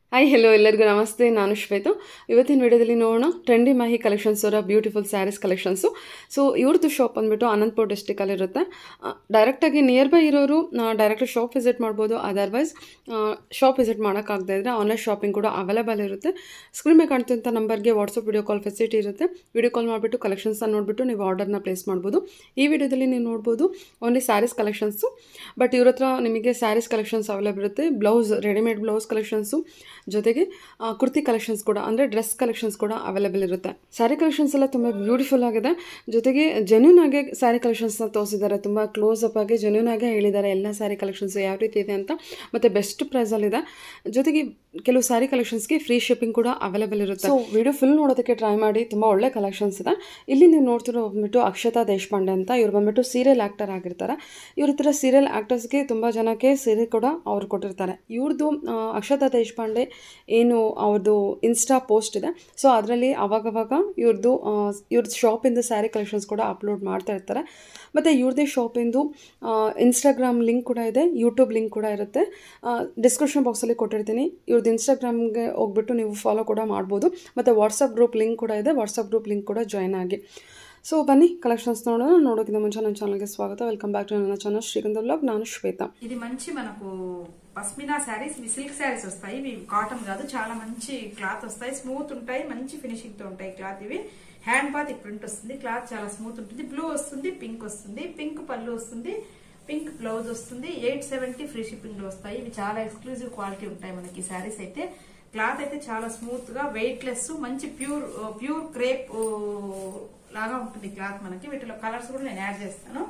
hi hello ಎಲ್ಲರಿಗೂ ನಮಸ್ತೆ ನಾನು ಶ್ವೇತು ಇವತ್ತಿನ ವಿಡಿಯೋದಲ್ಲಿ ನೋಡೋಣ ಟ್ರೆಂಡಿ ಮಾಹಿ ಕಲೆಕ್ಷನ್ಸ್ ಅವರ ಬ್ಯೂಟಿಫುಲ್ ಸ್ಯಾರೀಸ್ ಕಲೆಕ್ಷನ್ಸು ಸೊ ಇವ್ರದ್ದು ಶಾಪ್ ಬಂದ್ಬಿಟ್ಟು ಅನಂತಪುರ ಡಿಸ್ಟಿಕಲ್ಲಿರುತ್ತೆ ಡೈರೆಕ್ಟಾಗಿ ನಿಯರ್ ಬೈ ಇರೋರು ಡೈರೆಕ್ಟ್ ಶಾಪ್ ವಿಸಿಟ್ ಮಾಡ್ಬೋದು ಅದರ್ವೈಸ್ ಶಾಪ್ ವಿಸಿಟ್ ಮಾಡೋಕ್ಕಾಗದೇ ಇದ್ದರೆ ಆನ್ಲೈನ್ ಶಾಪಿಂಗ್ ಕೂಡ ಅವೈಲೇಬಲ್ ಇರುತ್ತೆ ಸ್ಕ್ರೀನ್ ಮೇಲೆ ಕಾಣ್ತಿದ್ದಂಥ ನಂಬರ್ಗೆ ವಾಟ್ಸಪ್ ವಿಡಿಯೋ ಕಾಲ್ ಫೆಸಿಲಿಟಿ ಇರುತ್ತೆ ವಿಡಿಯೋ ಕಾಲ್ ಮಾಡಿಬಿಟ್ಟು ಕಲೆಕ್ಷನ್ಸ್ನ ನೋಡಿಬಿಟ್ಟು ನೀವು ಆರ್ಡರ್ನ ಪ್ಲೇಸ್ ಮಾಡ್ಬೋದು ಈ ವಿಡಿಯೋದಲ್ಲಿ ನೀವು ನೋಡ್ಬೋದು ಓನ್ಲಿ ಸ್ಯಾರೀಸ್ ಕಲೆಕ್ಷನ್ಸು ಬಟ್ ಇವ್ರ ಹತ್ರ ನಿಮಗೆ ಸ್ಯಾರೀಸ್ ಕಲೆಕ್ಷನ್ಸ್ ಅವೈಲೇಬಲ್ ಇರುತ್ತೆ ಬ್ಲೌಸ್ ರೆಡಿಮೇಡ್ ಬ್ಲೌಸ್ ಕಲೆಕ್ಷನ್ಸು ಜೊತೆಗೆ ಆ, ಕುರ್ತಿ ಕಲೆಕ್ಷನ್ಸ್ ಕೂಡ ಅಂದರೆ ಡ್ರೆಸ್ ಕಲೆಕ್ಷನ್ಸ್ ಕೂಡ ಅವೈಲೇಬಲ್ ಇರುತ್ತೆ ಸ್ಯಾರಿ ಕಲೆಕ್ಷನ್ಸ್ ಎಲ್ಲ ತುಂಬ ಬ್ಯೂಟಿಫುಲ್ ಆಗಿದೆ ಜೊತೆಗೆ ಜೆನ್ಯೂನ್ ಆಗಿ ಸ್ಯಾರಿ ಕಲೆಕ್ಷನ್ಸ್ನ ತೋರಿಸಿದ್ದಾರೆ ತುಂಬ ಕ್ಲೋಸ್ ಅಪ್ ಆಗಿ ಜೆನ್ಯೂನ್ ಆಗಿ ಹೇಳಿದ್ದಾರೆ ಎಲ್ಲ ಸ್ಯಾರಿ ಕಲೆಕ್ಷನ್ಸ್ ಯಾವ ರೀತಿ ಇದೆ ಅಂತ ಮತ್ತು ಬೆಸ್ಟ್ ಪ್ರೈಸಲ್ಲಿದೆ ಜೊತೆಗೆ ಕೆಲವು ಸ್ಯಾರಿ ಕಲೆಕ್ಷನ್ಸ್ಗೆ ಫ್ರೀ ಶಿಪ್ಪಿಂಗ್ ಕೂಡ ಅವೈಲೇಬಲ್ ಇರುತ್ತೆ ಸೊ ವಿಡಿಯೋ ಫುಲ್ ನೋಡೋದಕ್ಕೆ ಟ್ರೈ ಮಾಡಿ ತುಂಬ ಒಳ್ಳೆ ಕಲೆಕ್ಷನ್ಸ್ ಇದೆ ಇಲ್ಲಿ ನೀವು ನೋಡ್ತಿರೋ ಬಂದ್ಬಿಟ್ಟು ಅಕ್ಷತಾ ದೇಶಪಾಂಡೆ ಅಂತ ಇವ್ರು ಬಂದ್ಬಿಟ್ಟು ಸೀರಿಯಲ್ ಆ್ಯಕ್ಟರ್ ಆಗಿರ್ತಾರೆ ಇವ್ರ ಹತ್ರ ಸೀರಿಯಲ್ ಆ್ಯಕ್ಟರ್ಸ್ಗೆ ತುಂಬ ಜನಕ್ಕೆ ಸೀರೆ ಕೂಡ ಅವ್ರು ಕೊಟ್ಟಿರ್ತಾರೆ ಇವ್ರದ್ದು ಆ, ಅಕ್ಷತಾ ದೇಶಪಾಂಡೆ ಏನು ಅವ್ರದ್ದು ಇನ್ಸ್ಟಾ ಪೋಸ್ಟ್ ಇದೆ ಸೊ ಅದರಲ್ಲಿ ಅವಾಗವಾಗ ಇವ್ರದ್ದು ಆ, ಇವ್ರದ್ದು ಶಾಪಿಂದು ಸ್ಯಾರಿ ಕಲೆಕ್ಷನ್ಸ್ ಕೂಡ ಅಪ್ಲೋಡ್ ಮಾಡ್ತಾ ಇರ್ತಾರೆ ಮತ್ತು ಇವ್ರದ್ದೇ ಶಾಪಿಂದು ಇನ್ಸ್ಟಾಗ್ರಾಮ್ ಲಿಂಕ್ ಕೂಡ ಇದೆ ಯೂಟ್ಯೂಬ್ ಲಿಂಕ್ ಕೂಡ ಇರುತ್ತೆ ಡಿಸ್ಕ್ರಿಪ್ಷನ್ ಬಾಕ್ಸಲ್ಲಿ ಕೊಟ್ಟಿರ್ತೀನಿ ಇವ್ರದ್ದು ಇನ್ಸ್ಟಾಗ್ರಾಮ್ಗೆ ಹೋಗ್ಬಿಟ್ಟು ನೀವು ಫಾಲೋ ಕೂಡ ಮಾಡ್ಬೋದು ಮತ್ತು ವಾಟ್ಸಪ್ ಗ್ರೂಪ್ ಲಿಂಕ್ ಕೂಡ ಇದೆ ವಾಟ್ಸಪ್ ಗ್ರೂಪ್ ಲಿಂಕ್ ಕೂಡ ಜಾಯ್ನ್ ಆಗಿ ಸೊ ಬನ್ನಿ కలెక్షన్స్ ನೋಡೋಣ ನೋಡೋಕ್ಕಿಂತ ಮುಂಚೆ ನನ್ನ ఛానల్కి స్వాగతం వెల్కమ్ బ్యాక్ టు ನನ್ನ ఛానల్ శ్రీగంధ బ్లాగ్ ನಾನು శ్వేత ఇది మంచి మనకు పస్మినా శారీస్ ఇవి సిల్క్ శారీస్ వస్తాయి ఇవి కాటన్ కాదు చాలా మంచి క్లాత్ వస్తాయి స్మూత్ ఉంటాయి మంచి ఫినిషింగ్ తో ఉంటాయి క్లాత్ ఇవి హ్యాండ్ పాత్ ప్రింట్ వస్తుంది క్లాత్ చాలా స్మూత్ ఉంటుంది బ్లూ వస్తుంది పింక్ వస్తుంది పింక్ పళ్ళు వస్తుంది పింక్ బ్లౌజ్ వస్తుంది ఎయిట్ సెవెంటీ ఫ్రీ షిప్పింగ్ లో వస్తాయి ఇవి చాలా ఎక్స్క్లూజివ్ క్వాలిటీ ఉంటాయి మనకి శారీస్ అయితే క్లాత్ అయితే చాలా స్మూత్ గా వెయిట్ లెస్ మంచి ప్యూర్ ప్యూర్ క్రేప్ లాగా ఉంటుంది క్లాత్ మనకి వీటిలో కలర్స్ కూడా నేను యాడ్ చేస్తాను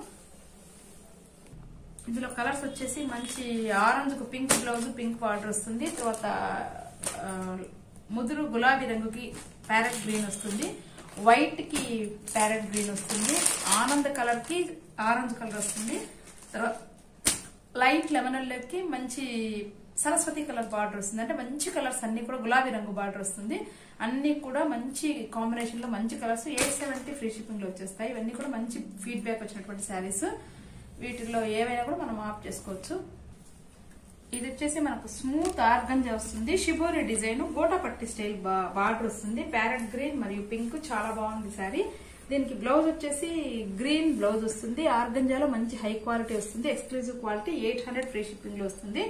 ఇందులో కలర్స్ వచ్చేసి మంచి ఆరెంజ్ కు పింక్ బ్లౌజ్ పింక్ బార్డర్ వస్తుంది తర్వాత ఆ, ముదురు గులాబీ రంగుకి ప్యారెట్ గ్రీన్ వస్తుంది వైట్ కి ప్యారెట్ గ్రీన్ వస్తుంది ఆనంద్ కలర్ కి ఆరెంజ్ కలర్ వస్తుంది తర్వాత లైట్ లెమన్ కి మంచి సరస్వతి కలర్ బార్డర్ వస్తుంది అంటే మంచి కలర్స్ అన్ని కూడా గులాబీ రంగు బార్డర్ వస్తుంది అన్ని కూడా మంచి కాంబినేషన్ లో మంచి colours eight seventy free shipping లో వచ్చేస్తాయి ఇవన్నీ కూడా మంచి ఫీడ్బ్యాక్ వచ్చినటువంటి శారీస్ వీటిల్లో ఏవైనా కూడా మనం ఆఫ్ చేసుకోవచ్చు ఇది వచ్చేసి మనకు స్మూత్ ఆర్గంజా వస్తుంది shibori design gota patti style border వస్తుంది ప్యారెట్ గ్రీన్ మరియు పింక్ చాలా బాగుంది సారీ దీనికి బ్లౌజ్ వచ్చేసి గ్రీన్ బ్లౌజ్ వస్తుంది ఆర్గంజాలో మంచి హై క్వాలిటీ వస్తుంది exclusive quality eight hundred free shipping లో వస్తుంది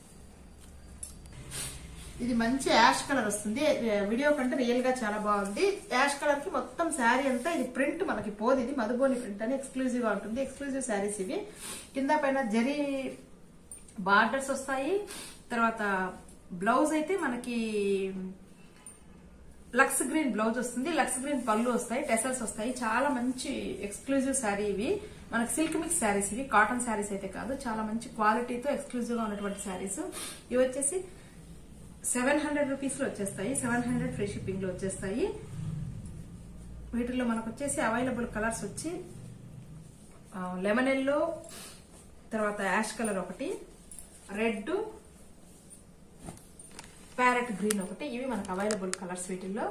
ఇది మంచి యాష్ కలర్ వస్తుంది వీడియో కంటే రియల్ గా చాలా బాగుంది యాష్ కలర్ కి మొత్తం శారీ అంతా ఇది ప్రింట్ మనకి పోదు ఇది మధుబోని ప్రింట్ అని ఎక్స్క్లూజివ్ గా ఉంటుంది ఎక్స్క్లూజివ్ శారీస్ ఇవి కింద పైన జరీ బార్డర్స్ వస్తాయి తర్వాత బ్లౌజ్ అయితే మనకి లక్స్ గ్రీన్ బ్లౌజ్ వస్తుంది లక్స్ గ్రీన్ పళ్ళు వస్తాయి టెసల్స్ వస్తాయి చాలా మంచి ఎక్స్క్లూజివ్ శారీ ఇవి మనకి సిల్క్ మిక్స్ శారీస్ ఇవి కాటన్ శారీస్ అయితే కాదు చాలా మంచి క్వాలిటీతో ఎక్స్క్లూజివ్ గా ఉన్నటువంటి శారీస్ ఇవి వచ్చేసి సెవెన్ హండ్రెడ్ రూపీస్ లో వచ్చేస్తాయి సెవెన్ హండ్రెడ్ ఫ్రీ షిప్పింగ్ లో వచ్చేస్తాయి వీటిలో మనకు వచ్చేసి అవైలబుల్ కలర్స్ వచ్చి లెమన్ ఎల్లో తర్వాత యాష్ కలర్ ఒకటి రెడ్ ప్యారెట్ గ్రీన్ ఒకటి ఇవి మనకు అవైలబుల్ కలర్స్ వీటిల్లో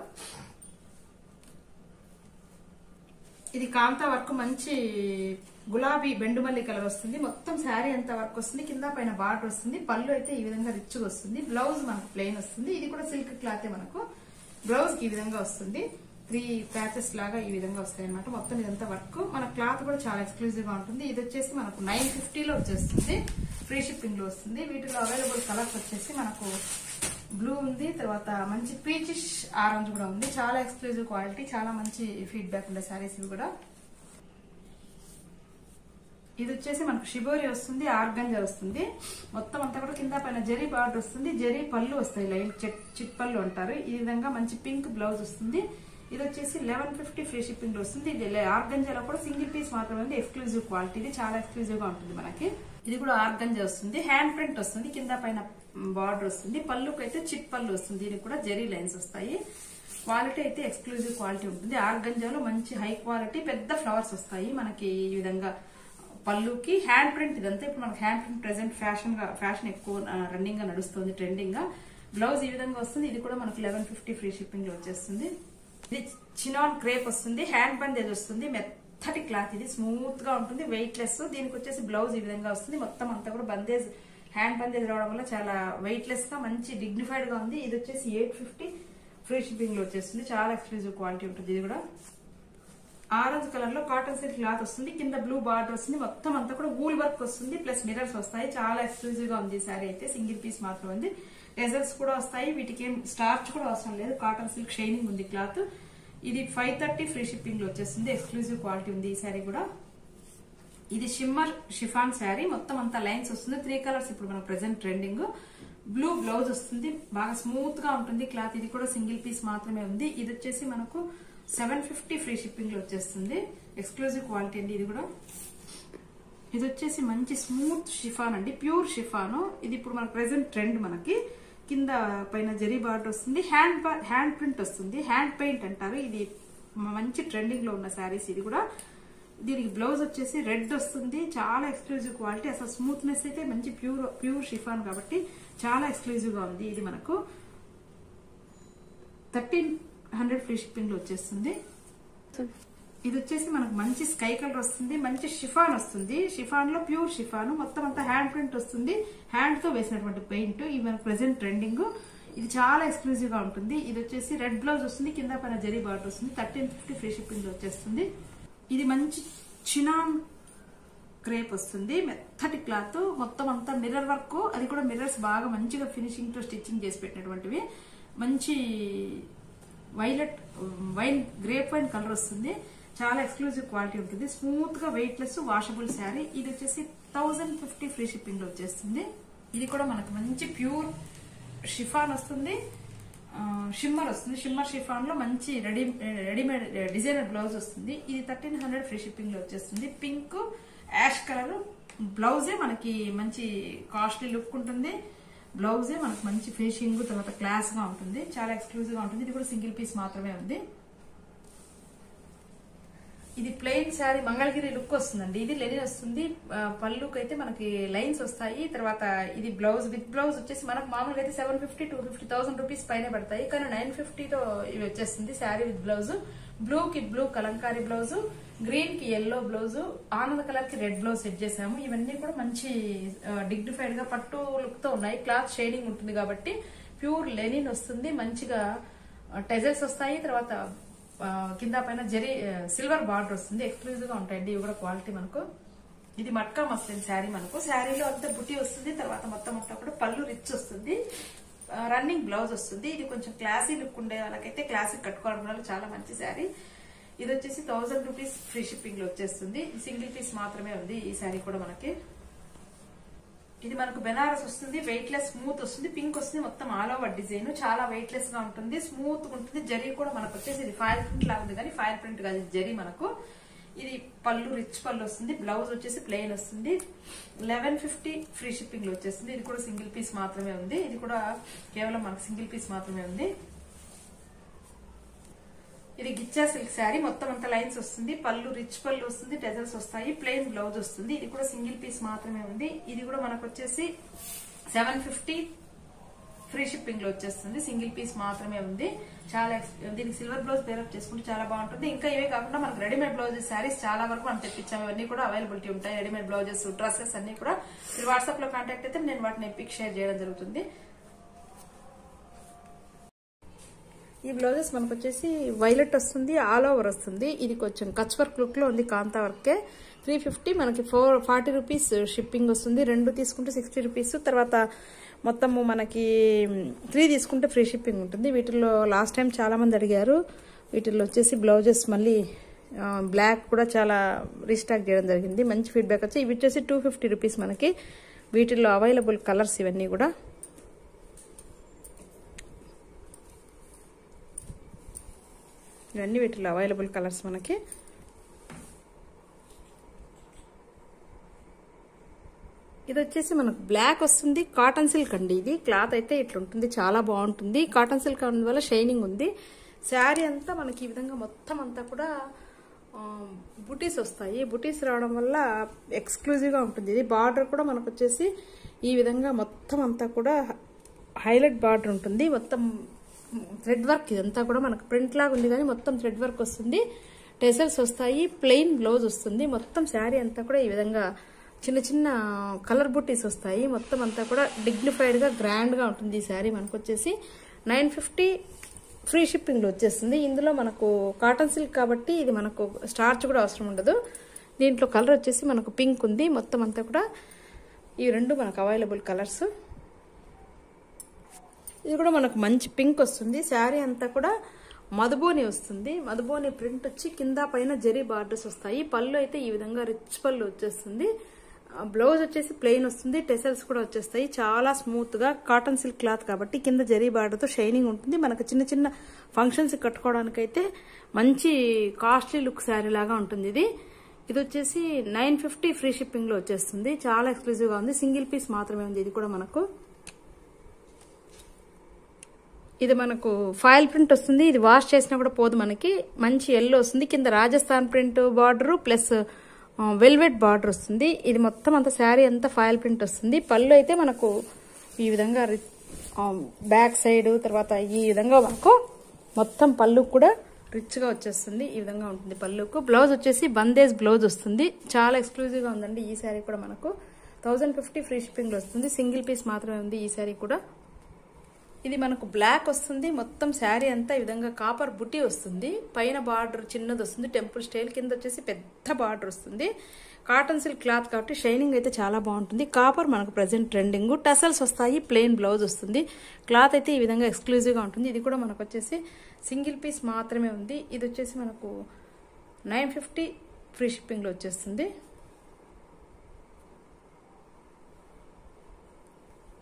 ఇది కాంతా వర్క్ మంచి గులాబీ బెండుమల్లి కలర్ వస్తుంది మొత్తం శారీ అంతా వర్క్ వస్తుంది కింద పైన బార్డర్ వస్తుంది పళ్ళు అయితే ఈ విధంగా రిచ్ గా వస్తుంది బ్లౌజ్ మనకు ప్లెయిన్ వస్తుంది ఇది కూడా సిల్క్ క్లాత్ మనకు బ్లౌజ్ కి ఈ విధంగా వస్తుంది త్రీ ప్యాచెస్ లాగా ఈ విధంగా వస్తాయి అనమాట మొత్తం ఇదంతా వర్క్ మన క్లాత్ కూడా చాలా ఎక్స్క్లూజివ్ గా ఉంటుంది ఇది వచ్చేసి మనకు నైన్ ఫిఫ్టీలో వచ్చేస్తుంది ఫ్రీ షిప్పింగ్ లో వస్తుంది వీటిలో అవైలబుల్ కలర్స్ వచ్చేసి మనకు బ్లూ ఉంది తర్వాత మంచి పీచిష్ ఆరెంజ్ కూడా ఉంది చాలా ఎక్స్క్లూజివ్ క్వాలిటీ చాలా మంచి ఫీడ్బ్యాక్ ఉండే సారీస్ ఇవి కూడా ఇది వచ్చేసి మనకు షిబోరి వస్తుంది ఆర్గంజా వస్తుంది మొత్తం అంతా కూడా కింద పైన జరీ బార్డర్ వస్తుంది జరీ పళ్ళు వస్తాయి లైన్ చిట్ చిట్ పళ్ళు అంటారు ఈ విధంగా మంచి పింక్ బ్లౌజ్ వస్తుంది ఇది వచ్చేసి లెవెన్ ఫిఫ్టీ ఫ్రీ షిప్పింగ్ లో వస్తుంది ఇది ఆర్గంజాలో కూడా సింగిల్ పీస్ మాత్రమే ఉంది ఎక్స్క్లూజివ్ క్వాలిటీ ఇది చాలా ఎక్స్క్లూజివ్ గా ఉంటుంది మనకి ఇది కూడా ఆర్గంజా వస్తుంది హ్యాండ్ ప్రింట్ వస్తుంది కింద పైన బార్డర్ వస్తుంది పళ్ళుకి అయితే చిట్ పళ్ళు వస్తుంది దీనికి కూడా జరీ లైన్స్ వస్తాయి క్వాలిటీ అయితే ఎక్స్క్లూజివ్ క్వాలిటీ ఉంటుంది ఆర్గంజాలో మంచి హై క్వాలిటీ పెద్ద ఫ్లవర్స్ వస్తాయి మనకి ఈ విధంగా పళ్ళుకి హ్యాండ్ ప్రింట్ ఇదంతా ఇప్పుడు మనకి హ్యాండ్ ప్రింట్ ప్రెసెంట్ ఫ్యాషన్ గా ఫ్యాషన్ ఎక్కువ రన్నింగ్ గా నడుస్తుంది ట్రెండింగ్ గా బ్లౌజ్ ఈ విధంగా వస్తుంది ఇది కూడా మనకి లెవెన్ ఫిఫ్టీ ఫ్రీ షిప్పింగ్ లో వచ్చేస్తుంది ఇది చినాన్ క్రేప్ వస్తుంది హ్యాండ్ బండేజ్ వస్తుంది మెత్తటి క్లాత్ ఇది స్మూత్ గా ఉంటుంది వెయిట్ లెస్ దీనికి వచ్చేసి బ్లౌజ్ ఈ విధంగా వస్తుంది మొత్తం అంతా కూడా బందేజ్ హ్యాండ్ పందేది రావడం వల్ల చాలా వెయిట్లెస్ గా మంచి డిగ్నిఫైడ్ గా ఉంది ఇది వచ్చేసి ఎయిట్ ఫిఫ్టీ ఫ్రీ షిప్పింగ్ లో వచ్చేస్తుంది చాలా ఎక్స్క్లూజివ్ క్వాలిటీ ఉంటుంది ఇది కూడా ఆరెంజ్ కలర్ లో కాటన్ సిల్క్ క్లాత్ వస్తుంది కింద బ్లూ బార్డర్ వస్తుంది మొత్తం అంతా కూడా వూల్ వర్క్ వస్తుంది ప్లస్ మిరర్స్ వస్తాయి చాలా ఎక్స్క్లూజివ్ గా ఉంది సారీ అయితే సింగిల్ పీస్ మాత్రం ఉంది డెజర్ట్స్ కూడా వస్తాయి వీటికి ఏం స్టార్చ్ కూడా అవసరం లేదు కాటన్ సిల్క్ షైనింగ్ ఉంది క్లాత్ ఇది ఫైవ్ థర్టీ ఫ్రీ షిప్పింగ్ లో వచ్చేస్తుంది ఎక్స్క్లూజివ్ క్వాలిటీ ఉంది ఈ సారీ కూడా ఇది షిమ్మర్ షిఫాన్ శారీ మొత్తం అంతా లైన్స్ వస్తుంది త్రీ కలర్స్ ఇప్పుడు మన ప్రెసెంట్ ట్రెండింగ్ బ్లూ బ్లౌజ్ వస్తుంది బాగా స్మూత్ గా ఉంటుంది క్లాత్ ఇది కూడా సింగిల్ పీస్ మాత్రమే ఉంది ఇది వచ్చేసి మనకు సెవెన్ ఫిఫ్టీ ఫ్రీ షిప్పింగ్ లో వచ్చేస్తుంది ఎక్స్క్లూజివ్ క్వాలిటీ అండి ఇది కూడా ఇది వచ్చేసి మంచి స్మూత్ షిఫాన్ అండి ప్యూర్ షిఫాన్ ఇది ఇప్పుడు మన ప్రెసెంట్ ట్రెండ్ మనకి కింద పైన జరీ బార్డర్ వస్తుంది హ్యాండ్ హ్యాండ్ ప్రింట్ వస్తుంది హ్యాండ్ పెయింట్ అంటారు ఇది మంచి ట్రెండింగ్ లో ఉన్న శారీస్ ఇది కూడా దీనికి బ్లౌజ్ వచ్చేసి రెడ్ వస్తుంది చాలా ఎక్స్క్లూజివ్ క్వాలిటీ అసలు స్మూత్నెస్ అయితే మంచి ప్యూర్ ప్యూర్ షిఫాన్ కాబట్టి చాలా ఎక్స్క్లూజివ్ గా ఉంది ఇది మనకు థర్టీన్ హండ్రెడ్ ఫ్రీ షిప్పింగ్ లో వచ్చేస్తుంది ఇది వచ్చేసి మనకు మంచి స్కై కలర్ వస్తుంది మంచి షిఫాన్ వస్తుంది షిఫాన్ లో ప్యూర్ షిఫాన్ మొత్తం అంతా హ్యాండ్ ప్రింట్ వస్తుంది హ్యాండ్ తో వేసినటువంటి పెయింట్ ఇది మనకు ప్రెసెంట్ ట్రెండింగ్ ఇది చాలా ఎక్స్క్లూజివ్ గా ఉంటుంది ఇది వచ్చేసి రెడ్ బ్లౌజ్ వస్తుంది కింద పైన జరీ బార్డర్ వస్తుంది థర్టీన్ ఫిఫ్టీ ఫ్రీ షిప్పింగ్ లో వచ్చేస్తుంది ఇది మంచి చినాన్ క్రేప్ వస్తుంది మెత్తటి క్లాత్ మొత్తం అంతా మిర్రర్ వర్క్ అది కూడా మిర్రర్స్ బాగా మంచిగా ఫినిషింగ్ తో స్టిచ్చింగ్ చేసి పెట్టినటువంటివి మంచి violet wine grape wine colour వస్తుంది చాలా ఎక్స్క్లూజివ్ క్వాలిటీ ఉంటుంది స్మూత్ గా వెయిట్ లెస్ వాషబుల్ శారీ ఇది వచ్చేసి థౌజండ్ ఫిఫ్టీ ఫ్రీ షిప్పింగ్ లో వచ్చేస్తుంది ఇది కూడా మనకు మంచి ప్యూర్ షిఫాన్ వస్తుంది షిమ్మర్ వస్తుంది షిమ్మర్ షిఫాన్ లో మంచి రెడీ రెడీమేడ్ డిజైనర్ బ్లౌజ్ వస్తుంది ఇది థర్టీన్ హండ్రెడ్ ఫ్రీ షిప్పింగ్ లో వచ్చేస్తుంది పింక్ యాష్ కలర్ బ్లౌజే మనకి మంచి కాస్ట్లీ లుక్ ఉంటుంది బ్లౌజే మనకు మంచి ఫినిషింగ్ తర్వాత క్లాస్ గా ఉంటుంది చాలా ఎక్స్క్లూజివ్ గా ఉంటుంది ఇది కూడా సింగిల్ పీస్ మాత్రమే ఉంది ఇది ప్లెయిన్ శారీ మంగళగిరి లుక్ వస్తుందండి ఇది లెనిన్ వస్తుంది ఆ, పళ్ళుకి అయితే మనకి లైన్స్ వస్తాయి తర్వాత ఇది బ్లౌజ్ విత్ బ్లౌజ్ వచ్చేసి మనకు మామూలుగా అయితే seven fifty two fifty thousand rupees పైన పడతాయి కానీ నైన్ ఫిఫ్టీతో ఇవి వచ్చేస్తుంది శారీ విత్ బ్లౌజ్ బ్లూ కి బ్లూ కలంకారీ బ్లౌజ్ గ్రీన్ కి ఎల్లో బ్లౌజ్ ఆనంద కలర్ కి రెడ్ బ్లౌజ్ సెట్ చేసాము ఇవన్నీ కూడా మంచి డిగ్నిఫైడ్ గా పట్టు లుక్ తో ఉన్నాయి క్లాత్ షేడింగ్ ఉంటుంది కాబట్టి ప్యూర్ లెనిన్ వస్తుంది మంచిగా టెజల్స్ వస్తాయి తర్వాత ఆ, కింద పైన జరీ సిల్వర్ బార్డర్ వస్తుంది ఎక్స్క్లూజివ్ గా ఉంటాయండి ఇవి కూడా క్వాలిటీ మనకు ఇది మట్కా మస్లిన్ శారీ మనకు శారీలో అంతా బుట్టి వస్తుంది తర్వాత మొత్తం మొత్తం కూడా పళ్ళు రిచ్ వస్తుంది రన్నింగ్ బ్లౌజ్ వస్తుంది ఇది కొంచెం క్లాసీ లుక్ ఉండే వాళ్ళకైతే క్లాసిక్ కట్టుకోవడం వల్ల చాలా మంచి శారీ ఇది వచ్చేసి థౌసండ్ రూపీస్ ఫ్రీ షిప్పింగ్ లో వచ్చేస్తుంది సింగిల్ పీస్ మాత్రమే ఉంది ఈ శారీ కూడా మనకి ఇది మనకు బెనారస్ వస్తుంది వెయిట్ లెస్ స్మూత్ వస్తుంది పింక్ వస్తుంది మొత్తం ఆల్ ఓవర్ డిజైన్ చాలా వెయిట్ లెస్ గా ఉంటుంది స్మూత్ ఉంటుంది జరీ కూడా మనకు వచ్చేసి ఇది ఫైల్ ప్రింట్ లాగా ఉంది కానీ ఫైల్ ప్రింట్ కాదు ఇది జరీ మనకు ఇది పళ్ళు రిచ్ పళ్ళు వస్తుంది బ్లౌజ్ వచ్చేసి ప్లెయిన్ వస్తుంది లెవెన్ ఫిఫ్టీ ఫ్రీ షిప్పింగ్ లో వచ్చేస్తుంది ఇది కూడా సింగిల్ పీస్ మాత్రమే ఉంది ఇది కూడా కేవలం మనకు సింగిల్ పీస్ మాత్రమే ఉంది ఇది గిచ్చా సిల్క్ శారీ మొత్తం అంత లైన్స్ వస్తుంది పళ్ళు రిచ్ పళ్ళు వస్తుంది టెజల్స్ వస్తాయి ప్లెయిన్ బ్లౌజ్ వస్తుంది ఇది కూడా సింగిల్ పీస్ మాత్రమే ఉంది ఇది కూడా మనకు వచ్చేసి సెవెన్ ఫిఫ్టీ ఫ్రీ షిప్పింగ్ లో వచ్చేస్తుంది సింగిల్ పీస్ మాత్రమే ఉంది చాలా ఎక్స్- దీనికి సిల్వర్ బ్లౌజ్ పేరప్ చేసుకుంటే చాలా బాగుంటుంది ఇంకా ఇవే కాకుండా మనకు రెడీమేడ్ బ్లౌజెస్ శారీస్ చాలా వరకు మనం తెప్పించాము ఇవన్నీ కూడా అవైలబిలిటీ ఉంటాయి రెడీమేడ్ బ్లౌజెస్ డ్రెస్సెస్ అన్ని కూడా మీరు వాట్సాప్ లో కాంటాక్ట్ అయితే నేను వాటిని పిక్ షేర్ చేయడం జరుగుతుంది ఈ బ్లౌజెస్ మనకు వచ్చేసి వైలెట్ వస్తుంది ఆల్ ఓవర్ వస్తుంది ఇది కొంచెం కచ్ వర్క్ లుక్ లో ఉంది కాంతా వర్కే త్రీ ఫిఫ్టీ మనకి ఫోర్ ఫార్టీ రూపీస్ షిప్పింగ్ వస్తుంది రెండు తీసుకుంటే సిక్స్టీ రూపీస్ తర్వాత మొత్తము మనకి త్రీ తీసుకుంటే ఫ్రీ షిప్పింగ్ ఉంటుంది వీటిల్లో లాస్ట్ టైం చాలా మంది అడిగారు వీటిల్లో వచ్చేసి బ్లౌజెస్ మళ్ళీ ఆ, బ్లాక్ కూడా చాలా రీస్టాక్ చేయడం జరిగింది మంచి ఫీడ్బ్యాక్ వచ్చి ఇవి వచ్చేసి టూ ఫిఫ్టీ రూపీస్ మనకి వీటిల్లో అవైలబుల్ కలర్స్ ఇవన్నీ కూడా ఇవన్నీ వీటిలో అవైలబుల్ కలర్స్ మనకి ఇది వచ్చేసి మనకు బ్లాక్ వస్తుంది కాటన్ సిల్క్ అండి ఇది క్లాత్ అయితే ఇట్లా ఉంటుంది చాలా బాగుంటుంది కాటన్ సిల్క్ వల్ల షైనింగ్ ఉంది శారీ అంతా మనకి ఈ విధంగా మొత్తం అంతా కూడా ఆ, బుటీస్ వస్తాయి బుటీస్ రావడం వల్ల ఎక్స్క్లూజివ్గా ఉంటుంది ఇది బార్డర్ కూడా మనకు వచ్చేసి ఈ విధంగా మొత్తం అంతా కూడా హైలైట్ బార్డర్ ఉంటుంది మొత్తం థ్రెడ్ వర్క్ ఇదంతా కూడా మనకు ప్రింట్ లాగా ఉంది కానీ మొత్తం థ్రెడ్ వర్క్ వస్తుంది టెసల్స్ వస్తాయి ప్లెయిన్ బ్లౌజ్ వస్తుంది మొత్తం శారీ అంతా కూడా ఈ విధంగా చిన్న చిన్న కలర్ బుట్టీస్ వస్తాయి మొత్తం అంతా కూడా డిగ్నిఫైడ్గా గ్రాండ్గా ఉంటుంది ఈ శారీ మనకు వచ్చేసి నైన్ ఫిఫ్టీ ఫ్రీ షిప్పింగ్లో వచ్చేస్తుంది ఇందులో మనకు కాటన్ సిల్క్ కాబట్టి ఇది మనకు స్టార్చ్ కూడా అవసరం ఉండదు దీంట్లో కలర్ వచ్చేసి మనకు పింక్ ఉంది మొత్తం అంతా కూడా ఈ రెండు మనకు అవైలబుల్ కలర్స్ ఇది కూడా మనకు మంచి పింక్ వస్తుంది శారీ అంతా కూడా మధుబోని వస్తుంది మధుబోని ప్రింట్ వచ్చి కింద పైన జరీ బార్డర్స్ వస్తాయి పళ్ళు అయితే ఈ విధంగా రిచ్ పళ్ళు వచ్చేస్తుంది బ్లౌజ్ వచ్చేసి ప్లెయిన్ వస్తుంది టెసల్స్ కూడా వచ్చేస్తాయి చాలా స్మూత్ గా కాటన్ సిల్క్ క్లాత్ కాబట్టి కింద జరీ బార్డర్తో షైనింగ్ ఉంటుంది మనకు చిన్న చిన్న ఫంక్షన్స్ కట్టుకోవడానికైతే మంచి కాస్ట్లీ లుక్ శారీ లాగా ఉంటుంది ఇది ఇది వచ్చేసి నైన్ ఫిఫ్టీ ఫ్రీ షిప్పింగ్ లో వచ్చేస్తుంది చాలా ఎక్స్క్లూజివ్ గా ఉంది సింగిల్ పీస్ మాత్రమే ఉంది ఇది కూడా మనకు ఇది మనకు ఫాయిల్ ప్రింట్ వస్తుంది ఇది వాష్ చేసినా కూడా పోదు మనకి మంచి ఎల్లో వస్తుంది కింద Rajasthan print border plus velvet border వస్తుంది ఇది మొత్తం అంత శారీ అంతా ఫాయిల్ ప్రింట్ వస్తుంది పళ్ళు అయితే మనకు ఈ విధంగా బ్యాక్ సైడ్ తర్వాత ఈ విధంగా మనకు మొత్తం పళ్ళు కూడా రిచ్గా వచ్చేస్తుంది ఈ విధంగా ఉంటుంది పళ్ళుకు బ్లౌజ్ వచ్చేసి బందేజ్ బ్లౌజ్ వస్తుంది చాలా ఎక్స్క్లూజివ్గా ఉందండి ఈ శారీ కూడా మనకు థౌజండ్ ఫిఫ్టీ ఫ్రీ షిప్పింగ్లో వస్తుంది సింగిల్ పీస్ మాత్రమే ఉంది ఈ శారీ కూడా ఇది మనకు బ్లాక్ వస్తుంది మొత్తం శారీ అంతా ఈ విధంగా కాపర్ బుట్టి వస్తుంది పైన బార్డర్ చిన్నది వస్తుంది టెంపుల్ స్టైల్ కింద వచ్చేసి పెద్ద బార్డర్ వస్తుంది కాటన్ సిల్క్ క్లాత్ కాబట్టి షైనింగ్ అయితే చాలా బాగుంటుంది కాపర్ మనకు ప్రజెంట్ ట్రెండింగ్ టసల్స్ వస్తాయి ప్లెయిన్ బ్లౌజ్ వస్తుంది క్లాత్ అయితే ఈ విధంగా ఎక్స్క్లూజివ్గా ఉంటుంది ఇది కూడా మనకు వచ్చేసి సింగిల్ పీస్ మాత్రమే ఉంది ఇది వచ్చేసి మనకు నైన్ ఫిఫ్టీ ఫ్రీ షిప్పింగ్లో వచ్చేస్తుంది